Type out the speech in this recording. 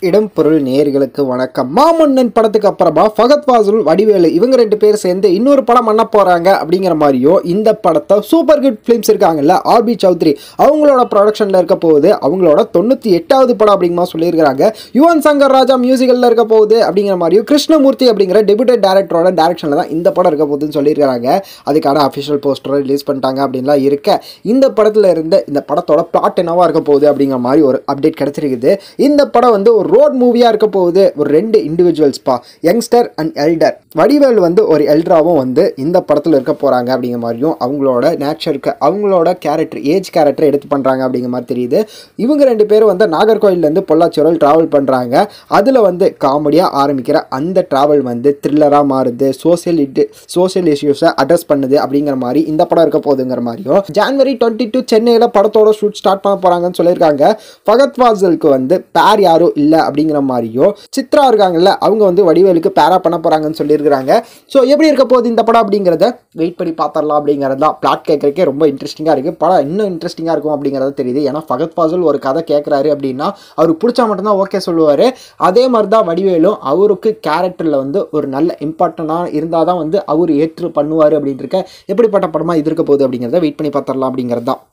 இடம் பொருள் நேயர்களுக்கு வணக்கம் மாமன்னன் படத்துக்கு அப்புறமா ஃபகத் ஃபாசுல் வடிவேலு இவங்க ரெண்டு பேர் சேர்ந்து இன்னொரு படம் பண்ண போறாங்க அப்படிங்கிற மாதிரியும் இந்த படத்தை சூப்பர் குட் ஃபிலிம்ஸ் இருக்காங்கல்ல ஆர்பி சௌத்ரி அவங்களோட ப்ரொடக்ஷன்ல இருக்க போகுது அவங்களோட தொண்ணூத்தி எட்டாவது படம் அப்படிங்கிற சொல்லியிருக்காங்க யுவன் சங்கர் ராஜா மியூசிக்கல்ல இருக்க போகுது அப்படிங்கிற மாதிரியும் கிருஷ்ணமூர்த்தி அப்படிங்கிற டெபியூட்டட் டேரக்டரோட டேரக்ஷன்ல தான் இந்த படம் இருக்க போகுதுன்னு சொல்லியிருக்காங்க அதுக்கான அஃபிஷியல் போஸ்டரை ரிலீஸ் பண்ணிட்டாங்க அப்படின்லாம் இருக்க இந்த படத்துல இருந்த இந்த படத்தோட பிளாட் என்னவா இருக்க போகுது அப்படிங்கிற மாதிரி ஒரு அப்டேட் கிடைச்சிருக்குது இந்த படம் வந்து ஒரு ரோட் மூவியாக இருக்க போகுது ஒரு ரெண்டு இண்டிவிஜுவல்ஸ்ப்பா யங்ஸ்டர் அண்ட் எல்டர் வடிவேல் வந்து ஒரு எல்டராகவும் வந்து இந்த படத்தில் இருக்க போகிறாங்க அப்படிங்கிற மாதிரியும் அவங்களோட நேச்சருக்கு அவங்களோட கேரக்டர் ஏஜ் கேரக்டர் எடுத்து பண்ணுறாங்க அப்படிங்கிற மாதிரி தெரியுது இவங்க ரெண்டு பேரும் வந்து நாகர்கோயிலேருந்து பொள்ளாச்சி வரை ட்ராவல் பண்ணுறாங்க அதில் வந்து காமெடியாக ஆரம்பிக்கிற அந்த ட்ராவல் வந்து த்ரில்லராக மாறுது சோசியல் இட்டு சோசியல் இஷ்யூஸை அட்ரஸ் பண்ணுது அப்படிங்கிற மாதிரி இந்த படம் இருக்க போகுதுங்கிற மாதிரியும் ஜான்வரி டுவெண்ட்டி டூ சென்னையில் படத்தோட ஷூட் ஸ்டார்ட் பண்ண போகிறாங்கன்னு சொல்லியிருக்காங்க ஃபகத் ஃபாசலுக்கு வந்து பேர் யாரும் இல்லை அப்படிங்கிற மாதிரியும் சித்ரா இருக்காங்கல்ல அவங்க வந்து வடிவேலுக்கு பேரா பண்ண போகிறாங்கன்னு சொல்லியிருக்கிறாங்க ஸோ எப்படி இருக்க போகுது இந்த படம் அப்படிங்கிறத வெயிட் பண்ணி பார்த்துடலாம் அப்படிங்கிறது தான் பிளாட் கேட்குறக்கே ரொம்ப இன்ட்ரெஸ்டிங்காக இருக்குது படம் இன்னும் இன்ட்ரெஸ்டிங்காக இருக்கும் அப்படிங்கிறது தெரியுது ஏன்னா ஃபகத் ஃபாசல் ஒரு கதை கேட்குறாரு அப்படின்னா அவருக்கு பிடிச்சா மட்டும்தான் ஓகே சொல்லுவார் அதே மாதிரி தான் வடிவேலும் அவருக்கு கேரக்டரில் வந்து ஒரு நல்ல இம்பார்ட்டண்டாக இருந்தால் தான் வந்து அவர் ஏற்று பண்ணுவார் அப்படின்ட்டு இருக்க எப்படிப்பட்ட படமாக இது இருக்க போகுது அப்படிங்கிறத வெயிட் பண்ணி பார்த்துடலாம் அப்படிங்கிறது தான்